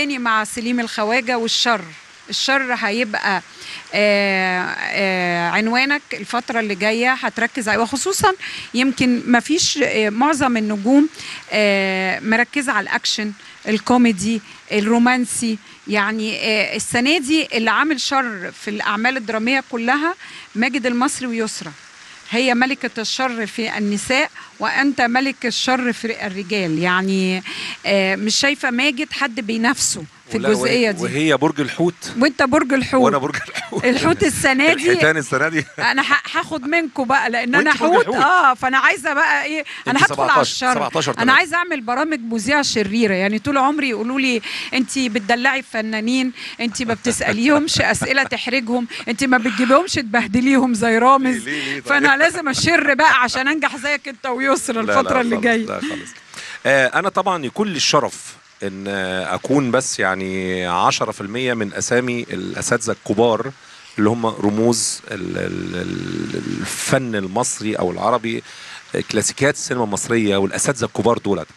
تاني مع سليم الخواجه والشر الشر هيبقى آه آه عنوانك الفترة اللي جاية هتركز عليه وخصوصا يمكن ما فيش آه معظم النجوم آه مركزة على الأكشن الكوميدي الرومانسي يعني آه السنة دي اللي عامل شر في الأعمال الدرامية كلها ماجد المصري ويسرى هي ملكة الشر في النساء وأنت ملك الشر في الرجال يعني آه مش شايفة ماجد حد بينافسه في ولا- الجزئية دي وهي برج الحوت وانت برج الحوت وانا برج الحوت الحوت السنه دي الحيتان السنه دي انا ه- هاخد منكم بقى لان انا وانت برج حوت الحوت. اه فانا عايزه بقى ايه انا انت هدخل على 17 الشر 17 انا تمام. عايزه اعمل برامج مذيعه شريره يعني طول عمري يقولوا لي انت بتدلعي الفنانين انت ما بتساليهمش اسئله تحرجهم انت ما بتجيبيهمش تبهدليهم زي رامز ليه- ليه طيب؟ فانا لازم اشر بقى عشان انجح زيك انت ويسرى لا- لا الفتره اللي خالص، جايه لا خالص آه انا طبعا يكون لي الشرف ان آه، اكون بس يعني 10% من اسامي الاساتذه الكبار اللي هم رموز ال- ال- ال- الفن المصري او العربي آه، كلاسيكيات السينما المصريه والاساتذه الكبار دولت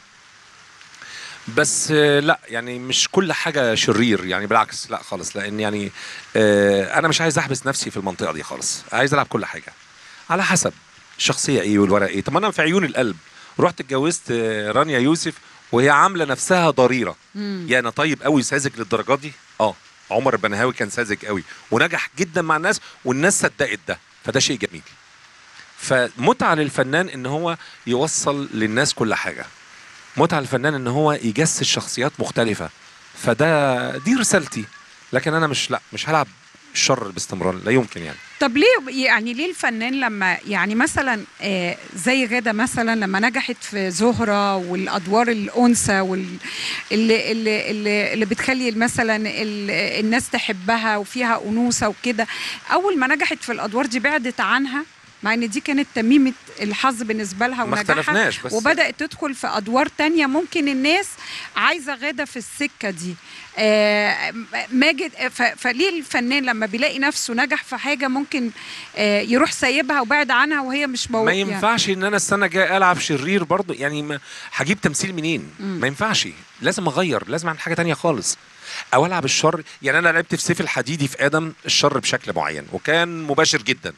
بس آه، لا يعني مش كل حاجه شرير يعني بالعكس لا خالص لان يعني آه، انا مش عايز احبس نفسي في المنطقه دي خالص عايز العب كل حاجه على حسب الشخصيه ايه والورق ايه طب ما انا في عيون القلب رحت اتجوزت آه، رانيا يوسف وهي عامله نفسها ضريره يا انا طيب قوي ساذج للدرجات دي اه عمر البنهاوي كان ساذج قوي ونجح جدا مع الناس والناس صدقت ده فده شيء جميل فمتعه للفنان ان هو يوصل للناس كل حاجه متعه للفنان ان هو يجسد شخصيات مختلفه فده دي رسالتي لكن انا مش لا مش هلعب الشر باستمرار لا يمكن يعني طب ليه يعني ليه الفنان لما يعني مثلا آه زي غادة مثلا لما نجحت في زهرة والادوار الانثى وال اللي اللي اللي, اللي بتخلي مثلا ال- الناس تحبها وفيها انوثه وكده اول ما نجحت في الادوار دي بعدت عنها مع ان دي كانت تميمه الحظ بالنسبه لها ما ونجاحها اختلفناش بس وبدات تدخل في ادوار تانية ممكن الناس عايزه غاده في السكه دي آه ماجد ف- فليه الفنان لما بيلاقي نفسه نجح في حاجه ممكن آه يروح سايبها وبعد عنها وهي مش مو... ما يعني ينفعش ان انا السنه الجايه العب شرير برضه يعني ما هجيب تمثيل منين مم. ما ينفعش لازم اغير لازم اعمل حاجه تانية خالص او العب الشر يعني انا لعبت في سيف الحديدي في ادم الشر بشكل معين وكان مباشر جدا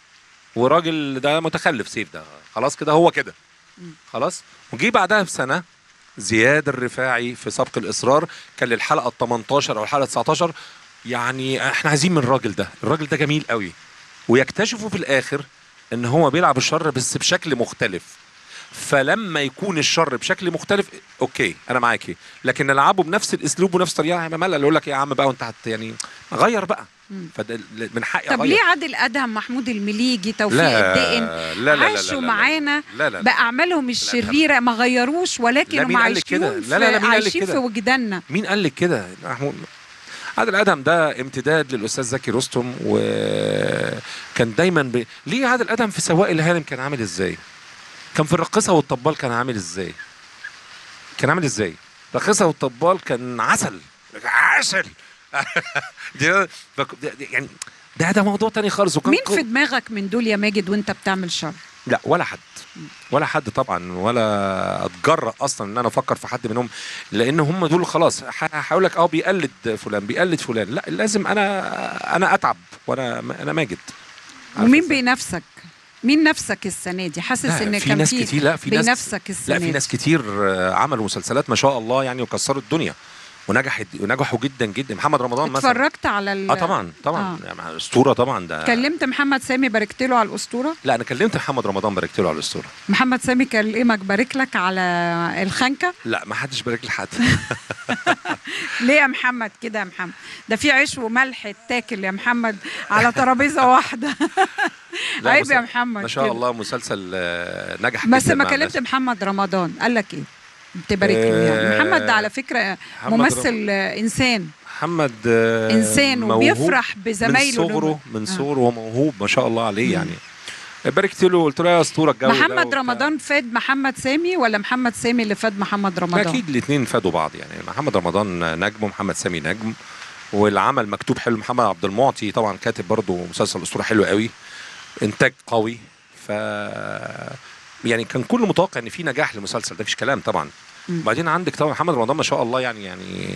وراجل ده متخلف سيف ده خلاص كده هو كده مم. خلاص وجي بعدها بسنه زياد الرفاعي في سبق الاصرار كان للحلقه ال 18 او الحلقه 19 يعني احنا عايزين من الراجل ده الراجل ده جميل قوي ويكتشفوا في الاخر ان هو بيلعب الشر بس بشكل مختلف فلما يكون الشر بشكل مختلف اوكي انا معاكي لكن العبه بنفس الاسلوب ونفس الطريقه هيبقى ملل يقول لك يا عم بقى وانت هت يعني غير بقى مم. فده من حقي طب اغير ليه عادل ادهم محمود المليجي توفيق لا الدقن لا لا لا لا عاشوا لا لا معانا لا لا باعمالهم الشريره ما غيروش ولكن لا، هم مين قال لك كده؟ عايشين لا، لا، لا، في مين قال لك عايشين كده؟ في وجداننا مين قال لك كده محمود عادل ادهم ده امتداد للاستاذ زكي رستم وكان دايما ب... ليه عادل ادهم في سواق الهانم كان عامل ازاي كان في الراقصه والطبال كان عامل ازاي كان عامل ازاي الراقصه والطبال كان عسل عسل دي فك- ده- ده- يعني ده ده موضوع تاني خالص وكان مين كو- في دماغك من دول يا ماجد وانت بتعمل شر لا ولا حد ولا حد طبعا ولا اتجرأ اصلا ان انا افكر في حد منهم لان هم دول خلاص ح- هقول لك اه بيقلد فلان بيقلد فلان لا لازم انا انا اتعب وانا انا ماجد عارف ومين إزاي؟ بينافسك مين نفسك السنه دي حاسس لا، ان في كان ناس في كتير لا في ناس بينافسك السنه لا في دي. ناس كتير آه، عملوا مسلسلات ما شاء الله يعني وكسروا الدنيا ونجحت ونجحوا جدا جدا محمد رمضان مثلا اتفرجت على ال... اه طبعا طبعا آه. يعني اسطوره طبعا ده كلمت محمد سامي باركت له على الاسطوره لا انا كلمت محمد رمضان باركت له على الاسطوره محمد سامي كلمك بارك لك على الخنكه لا ما حدش بارك لحد ليه يا محمد كده يا محمد ده في عيش وملح اتاكل يا محمد على ترابيزه واحده لا، عيب مس- يا محمد ما شاء كده. الله مسلسل آه، نجح بس جدا ما مع كلمت الناس. محمد رمضان قال لك ايه تبارك له يعني آه، محمد ده على فكره محمد ممثل آه، انسان محمد آه، انسان موهوب وبيفرح من بزمايله صغره لما- من آه. صغره هو موهوب ما شاء الله عليه مم. يعني باركت له قلت له يا اسطوره الجو ده محمد وبتاع. رمضان فاد محمد سامي ولا محمد سامي اللي فاد محمد رمضان اكيد الاثنين فادوا بعض يعني محمد رمضان نجم ومحمد سامي نجم والعمل مكتوب حلو محمد عبد المعطي طبعا كاتب برضه مسلسل اسطوره حلو قوي انتاج قوي ف يعني كان كله متوقع ان في نجاح للمسلسل ده مفيش كلام طبعا مم. وبعدين عندك طبعا محمد رمضان ما شاء الله يعني يعني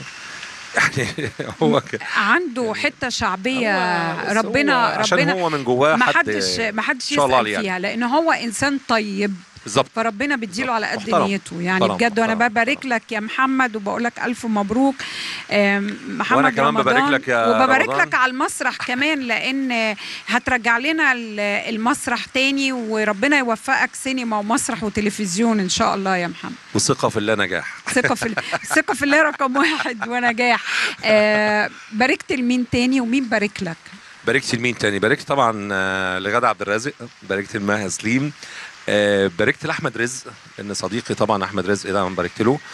يعني هو ك... عنده حته شعبيه هو- بس ربنا هو عشان ربنا هو من جواه ما حد حدش ما حدش إن شاء الله يسال عليه يعني. فيها لان هو انسان طيب بالظبط فربنا بيديله على قد محترم. نيته يعني محترم. بجد وانا محترم. ببارك لك يا محمد وبقول لك الف مبروك آم، محمد وأنا كمان رمضان ببارك لك يا وببارك رمضان. لك على المسرح كمان لان هترجع لنا ال- المسرح تاني وربنا يوفقك سينما ومسرح وتلفزيون ان شاء الله يا محمد وثقه في الله نجاح ثقة في ال- ثقة في الله رقم واحد ونجاح آه باركت لمين تاني ومين بارك لك؟ باركت لمين تاني باركت طبعا آه، لغادة عبد الرازق باركت لمها سليم آه، باركت لاحمد رزق لان صديقي طبعا احمد رزق ده أنا باركت له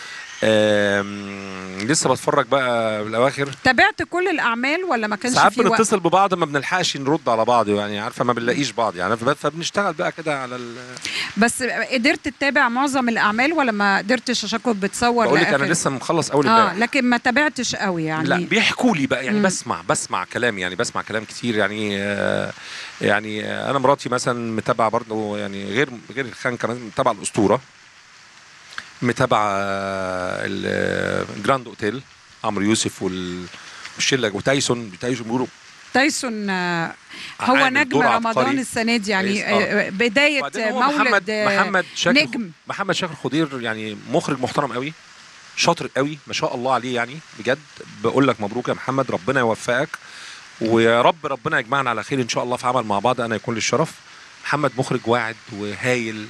آم، لسه بتفرج بقى بالاواخر تابعت كل الاعمال ولا ما كانش ساعات في وقت؟ بنتصل ببعض ما بنلحقش نرد على بعض يعني عارفه ما بنلاقيش بعض يعني فب- فبنشتغل بقى كده على ال... بس قدرت تتابع معظم الاعمال ولا ما قدرتش عشان كنت بتصور بقول لك انا لآخر؟ لسه مخلص اول اه امبارح لكن ما تابعتش قوي يعني لا بيحكوا لي بقى يعني مم. بسمع بسمع كلام يعني بسمع كلام كتير يعني آه يعني آه انا مراتي مثلا متابعه برضه يعني غير غير الخنكه مثلا متابعه الاسطوره متابعه آه، الجراند اوتيل عمرو يوسف وال والشله وتايسون تايسون بيقولوا تايسون آه، هو عامل نجم دور رمضان عبقري. السنه دي يعني كويس، آه. آه، بدايه وبعدين هو مولد محمد آه، محمد شاكر نجم محمد شاكر خضير يعني مخرج محترم قوي شاطر قوي ما شاء الله عليه يعني بجد بقول لك مبروك يا محمد ربنا يوفقك ويا رب ربنا يجمعنا على خير ان شاء الله في عمل مع بعض انا يكون لي الشرف محمد مخرج واعد وهايل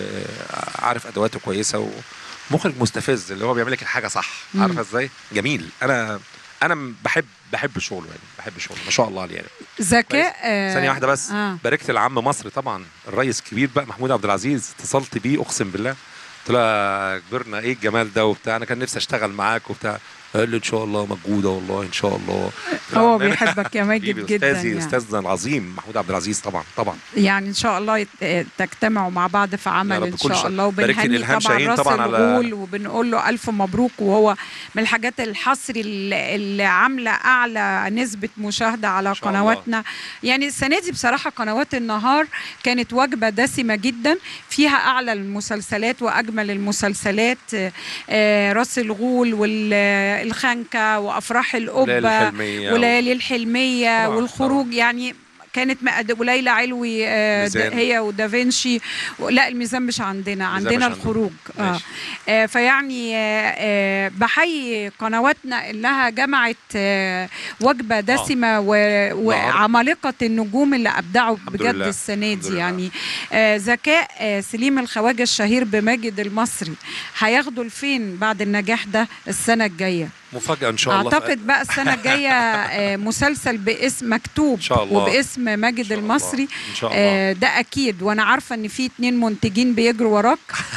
وعارف ادواته كويسه ومخرج مستفز اللي هو بيعمل لك الحاجه صح مم. عارفه ازاي جميل انا انا بحب بحب شغله يعني بحب شغله ما شاء الله عليه يعني ذكاء آه، ثانيه واحده بس آه. باركت لعم مصر طبعا الرئيس الكبير بقى محمود عبد العزيز اتصلت بيه اقسم بالله قلت له كبرنا ايه الجمال ده وبتاع انا كان نفسي اشتغل معاك وبتاع قال لي ان شاء الله موجوده والله ان شاء الله هو بيحبك يا ماجد حبيبي، جدا استاذي يعني. استاذنا العظيم محمود عبد العزيز طبعا طبعا يعني ان شاء الله يت- تجتمعوا مع بعض في يا عمل رب ان كل شاء شر. الله بارك وبنهني لإلهام طبعا شاهين راس طبعاً على- الغول وبنقول له الف مبروك وهو من الحاجات الحصري اللي اللي عامله اعلى نسبه مشاهده على شاء الله. قنواتنا يعني السنه دي بصراحه قنوات النهار كانت وجبه دسمه جدا فيها اعلى المسلسلات واجمل المسلسلات آه، آه، راس الغول والخنكه وافراح ليالي القبه الحلمية وليالي الحلميه طبعاً، والخروج يعني كانت مقد... وليلى علوي آه، ميزان. د- هي ودافنشي و- لا الميزان مش عندنا الميزان عندنا مش عندنا. الخروج اه ماشي. آه، فيعني آه، آه، بحيي قنواتنا انها جمعت آه، وجبه دسمه و- وعمالقه النجوم اللي ابدعوا الحمد بجد لله. السنه الحمد دي لله. يعني آه، ذكاء آه، سليم الخواجه الشهير بماجد المصري هياخدوا لفين بعد النجاح ده السنه الجايه مفاجاه ان شاء الله اعتقد بقى السنه الجايه آه، مسلسل باسم مكتوب إن شاء الله. وباسم إن ماجد شاء الله. المصري ان شاء الله آه، ده اكيد وانا عارفه ان في اتنين منتجين بيجروا وراك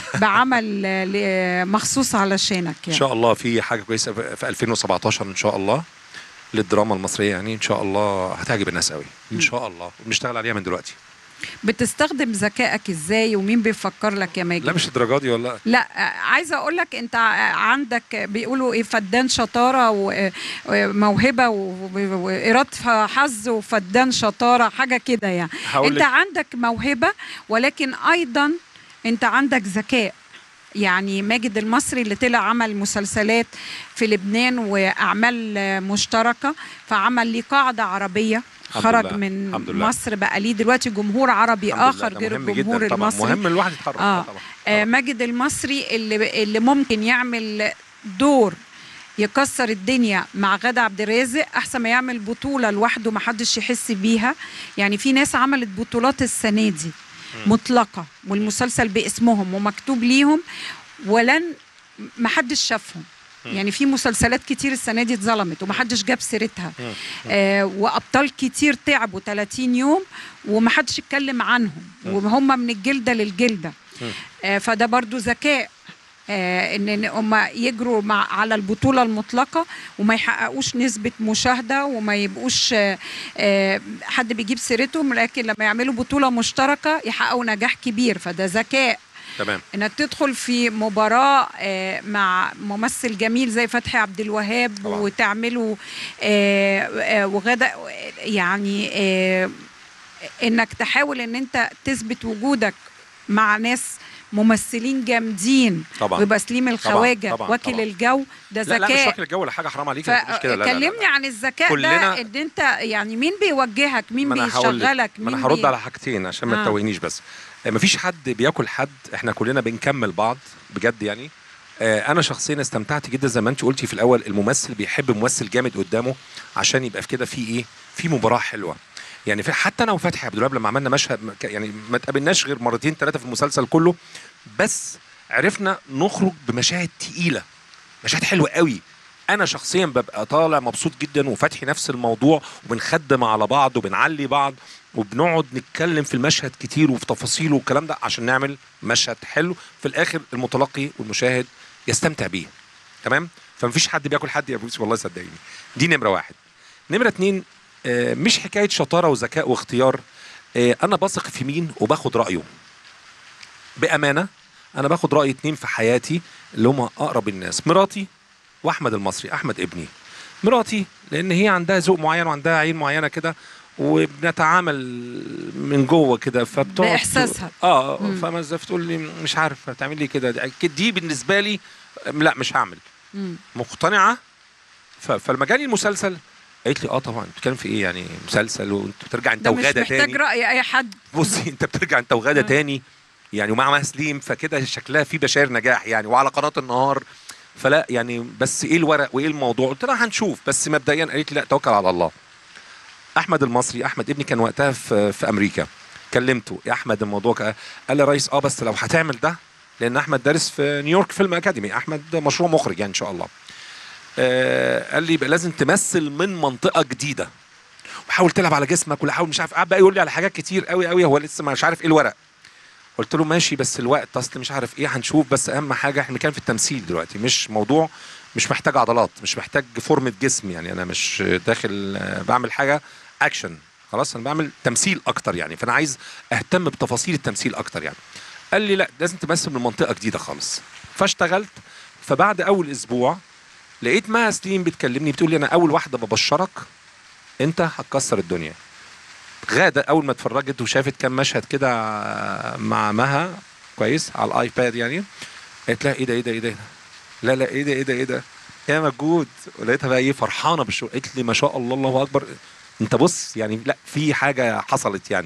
بعمل آه، ل- مخصوص علشانك ان يعني شاء الله في حاجه كويسه في في 2017 ان شاء الله للدراما المصريه يعني ان شاء الله هتعجب الناس قوي ان شاء الله وبنشتغل عليها من دلوقتي بتستخدم ذكائك ازاي ومين بيفكر لك يا ماجد لا مش الدرجه دي ولا لا آه، عايزه اقول لك انت ع- عندك بيقولوا ايه فدان شطاره و- وموهبه و- و- واراده حظ وفدان شطاره حاجه كده يعني هقول انت لك عندك موهبه ولكن ايضا انت عندك ذكاء يعني ماجد المصري اللي طلع عمل مسلسلات في لبنان واعمال آه، مشتركه فعمل ليه قاعده عربيه الحمد خرج لله، من الحمد لله. مصر بقى ليه دلوقتي جمهور عربي الحمد لله، اخر ده غير مهم الجمهور جدا طبعا المصري مهم الواحد يتحرك آه. طبعا آه ماجد المصري اللي اللي ممكن يعمل دور يكسر الدنيا مع غادة عبد الرازق احسن ما يعمل بطوله لوحده ما حدش يحس بيها يعني في ناس عملت بطولات السنه دي مطلقه والمسلسل باسمهم ومكتوب ليهم ولن ما حدش شافهم يعني في مسلسلات كتير السنه دي اتظلمت وما حدش جاب سيرتها آه وابطال كتير تعبوا 30 يوم وما حدش اتكلم عنهم وهم من الجلده للجلده آه فده برضو ذكاء آه ان إن هم يجروا مع على البطوله المطلقه وما يحققوش نسبه مشاهده وما يبقوش آه آه حد بيجيب سيرتهم لكن لما يعملوا بطوله مشتركه يحققوا نجاح كبير فده ذكاء تمام انك تدخل في مباراه آه، مع ممثل جميل زي فتحي عبد الوهاب طبعاً. وتعمله آه، آه، وغدا يعني آه، انك تحاول ان انت تثبت وجودك مع ناس ممثلين جامدين طبعا ويبقى سليم الخواجه طبعاً، واكل طبعاً. الجو ده لا لا مش ذكاء واكل الجو ولا حاجه حرام عليك ما تقوليش كده لا لا لا لا. فكلمني عن الذكاء كلنا- ده ان انت يعني مين بيوجهك مين ما انا هقول لك بيشغلك ما مين انا هرد بي- على حاجتين عشان ما آه. تتوهنيش بس آه، مفيش حد بياكل حد احنا كلنا بنكمل بعض بجد يعني آه، انا شخصيا استمتعت جدا زي ما انت قلتي في الاول الممثل بيحب ممثل جامد قدامه عشان يبقى في كده في ايه في مباراه حلوه يعني في حتى انا وفتحي عبد الوهاب لما عملنا مشهد ما- يعني ما تقابلناش غير مرتين ثلاثه في المسلسل كله بس عرفنا نخرج بمشاهد تقيله مشاهد حلوه قوي انا شخصيا ببقى طالع مبسوط جدا وفتحي نفس الموضوع وبنخدم على بعض وبنعلي بعض وبنقعد نتكلم في المشهد كتير وفي تفاصيله والكلام ده عشان نعمل مشهد حلو في الاخر المتلقي والمشاهد يستمتع بيه تمام فمفيش حد بياكل حد يا بوسي والله صدقيني دي نمره واحد نمره اتنين آه، مش حكايه شطاره وذكاء واختيار آه، انا بثق في مين وباخد رايه بامانه انا باخد راي اتنين في حياتي اللي هم اقرب الناس مراتي واحمد المصري احمد ابني مراتي لان هي عندها ذوق معين وعندها عين معينه كده وبنتعامل من جوه كده فبتقعد بإحساسها. اه مم. فما ازاي بتقول لي مش عارف هتعمل لي كده دي- دي بالنسبه لي لا مش هعمل مم. مقتنعه ف- فلما جالي المسلسل قالت لي اه طبعا بتتكلم في ايه يعني مسلسل وانت بترجع انت ده مش وغاده محتاج تاني راي اي حد بصي انت بترجع انت وغاده آه. تاني يعني ومع مسليم فكده شكلها في بشاير نجاح يعني وعلى قناه النهار فلا يعني بس ايه الورق وايه الموضوع قلت لها هنشوف بس مبدئيا قالت لي لا توكل على الله احمد المصري احمد ابني كان وقتها في في امريكا كلمته يا احمد الموضوع كده قال لي يا ريس اه بس لو هتعمل ده لان احمد دارس في نيويورك فيلم اكاديمي احمد مشروع مخرج يعني ان شاء الله آه قال لي يبقى لازم تمثل من منطقه جديده وحاول تلعب على جسمك ولا حاول مش عارف قعد بقى يقول لي على حاجات كتير قوي قوي هو لسه مش عارف ايه الورق قلت له ماشي بس الوقت اصل مش عارف ايه هنشوف بس اهم حاجه احنا كان في التمثيل دلوقتي مش موضوع مش محتاج عضلات مش محتاج فورمه جسم يعني انا مش داخل آه، بعمل حاجه اكشن خلاص انا بعمل تمثيل اكتر يعني فانا عايز اهتم بتفاصيل التمثيل اكتر يعني قال لي لا لازم تمثل من منطقه جديده خالص فاشتغلت فبعد اول اسبوع لقيت مها سليم بتكلمني بتقول لي انا اول واحده ببشرك انت هتكسر الدنيا غاده اول ما اتفرجت وشافت كام مشهد كده مع مها كويس على الايباد يعني قالت لها ايه ده ايه ده ايه ده لا لا ايه ده ايه ده ايه ده يا مجهود ولقيتها بقى ايه فرحانه بالشغل قالت لي ما شاء الله الله اكبر انت بص يعني لا في حاجه حصلت يعني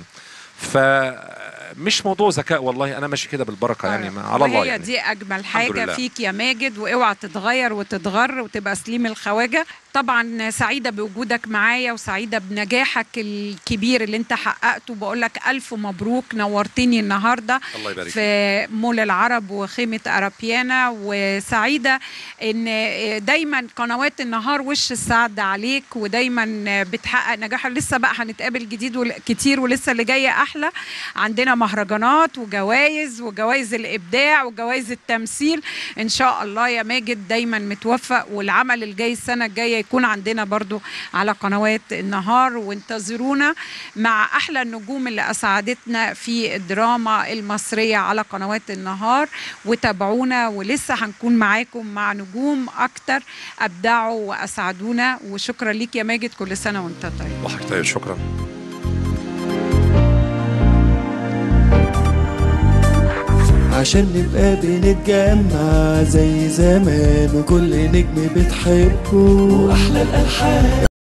فمش موضوع ذكاء والله انا ماشي كده بالبركه يعني ما على الله وهي يعني دي اجمل حاجه لله. فيك يا ماجد واوعى تتغير وتتغر وتبقى سليم الخواجه طبعا سعيده بوجودك معايا وسعيده بنجاحك الكبير اللي انت حققته بقول لك الف مبروك نورتني النهارده الله يبارك فيك. في مول العرب وخيمه ارابيانا وسعيده ان دايما قنوات النهار وش السعد عليك ودايما بتحقق نجاح لسه بقى هنتقابل جديد ول- كتير ولسه اللي جاي احلى عندنا مهرجانات وجوائز وجوائز الابداع وجوائز التمثيل ان شاء الله يا ماجد دايما متوفق والعمل الجاي السنه الجايه يكون عندنا برضو على قنوات النهار وانتظرونا مع احلى النجوم اللي اسعدتنا في الدراما المصريه على قنوات النهار وتابعونا ولسه هنكون معاكم مع نجوم اكتر ابدعوا واسعدونا وشكرا ليك يا ماجد كل سنه وانت طيب وحضرتك طيب شكرا عشان نبقى بنتجمع زي زمان وكل نجم بتحبه واحلى الالحان